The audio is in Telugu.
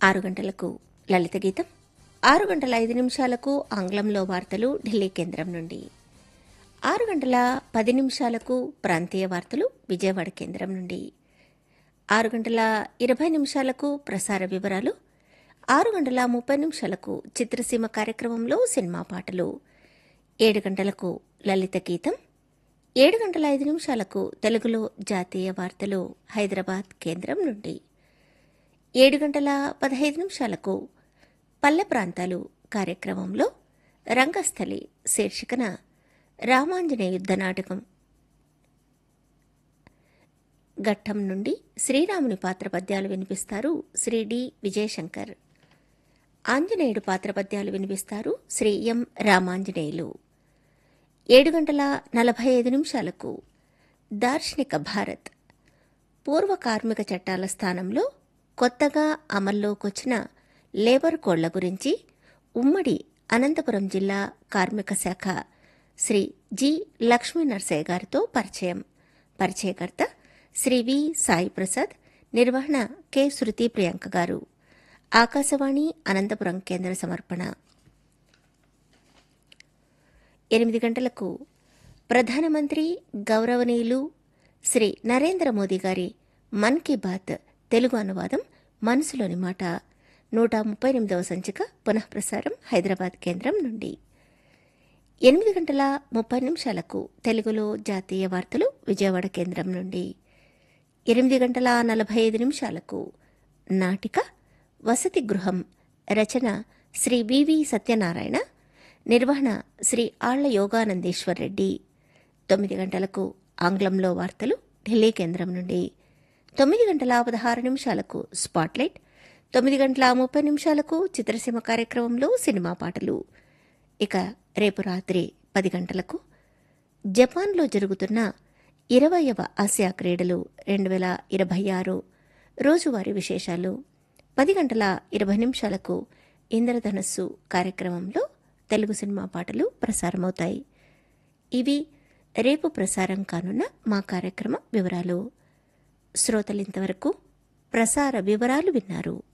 ఆరు గంటలకు లలిత గీతం ఆరు గంటల ఐదు నిమిషాలకు ఆంగ్లంలో వార్తలు ఢిల్లీ కేంద్రం నుండి ఆరు గంటల పది నిమిషాలకు ప్రాంతీయ వార్తలు విజయవాడ కేంద్రం నుండి ఆరు గంటల ఇరవై నిమిషాలకు ప్రసార వివరాలు ఆరు గంటల ముప్పై నిమిషాలకు చిత్రసీమ కార్యక్రమంలో సినిమా పాటలు ఏడు గంటలకు లలిత గీతం ఏడు గంటల ఐదు నిమిషాలకు తెలుగులో జాతీయ వార్తలు హైదరాబాద్ కేంద్రం నుండి ఏడు గంటల పదహైదు నిమిషాలకు పల్లె ప్రాంతాలు కార్యక్రమంలో రంగస్థలి శీర్షికన రామాంజనేయ యుద్ధ నాటకం ఘట్టం నుండి శ్రీరాముని పాత్ర పద్యాలు వినిపిస్తారు శ్రీ డి విజయశంకర్ ఆంజనేయుడు పాత్ర పద్యాలు వినిపిస్తారు శ్రీ ఎం రామాంజనేయులు ఏడు గంటల నలభై ఐదు నిమిషాలకు దార్శనిక భారత్ పూర్వ కార్మిక చట్టాల స్థానంలో కొత్తగా అమల్లోకొచ్చిన లేబర్ కోడ్ల గురించి ఉమ్మడి అనంతపురం జిల్లా కార్మిక శాఖ శ్రీ జి లక్ష్మీ నర్సయ్య గారితో పరిచయం పరిచయకర్త శ్రీ వి సాయి ప్రసాద్ నిర్వహణ కె శృతి ప్రియాంక గారు ఆకాశవాణి అనంతపురం కేంద్ర సమర్పణ ఎనిమిది గంటలకు ప్రధానమంత్రి గౌరవనీయులు శ్రీ నరేంద్ర మోదీ గారి మన్ కీ బాత్ తెలుగు అనువాదం మనసులోని మాట నూట ముప్పై ఎనిమిదవ సంచిక పునఃప్రసారం హైదరాబాద్ కేంద్రం నుండి ఎనిమిది గంటల ముప్పై నిమిషాలకు తెలుగులో జాతీయ వార్తలు విజయవాడ కేంద్రం నుండి ఎనిమిది గంటల నలభై ఐదు నిమిషాలకు నాటిక వసతి గృహం రచన శ్రీ వివి సత్యనారాయణ నిర్వహణ శ్రీ ఆళ్ల యోగానందేశ్వర్ రెడ్డి తొమ్మిది గంటలకు ఆంగ్లంలో వార్తలు ఢిల్లీ కేంద్రం నుండి తొమ్మిది గంటల పదహారు నిమిషాలకు స్పాట్లైట్ తొమ్మిది గంటల ముప్పై నిమిషాలకు చిత్రసీమ కార్యక్రమంలో సినిమా పాటలు ఇక రేపు రాత్రి పది గంటలకు జపాన్లో జరుగుతున్న ఇరవయవ ఆసియా క్రీడలు రెండు వేల ఇరవై ఆరు రోజువారీ విశేషాలు పది గంటల ఇరవై నిమిషాలకు ఇంద్రధనస్సు కార్యక్రమంలో తెలుగు సినిమా పాటలు ప్రసారమవుతాయి ఇవి రేపు ప్రసారం కానున్న మా కార్యక్రమ వివరాలు శ్రోతలింతవరకు ప్రసార వివరాలు విన్నారు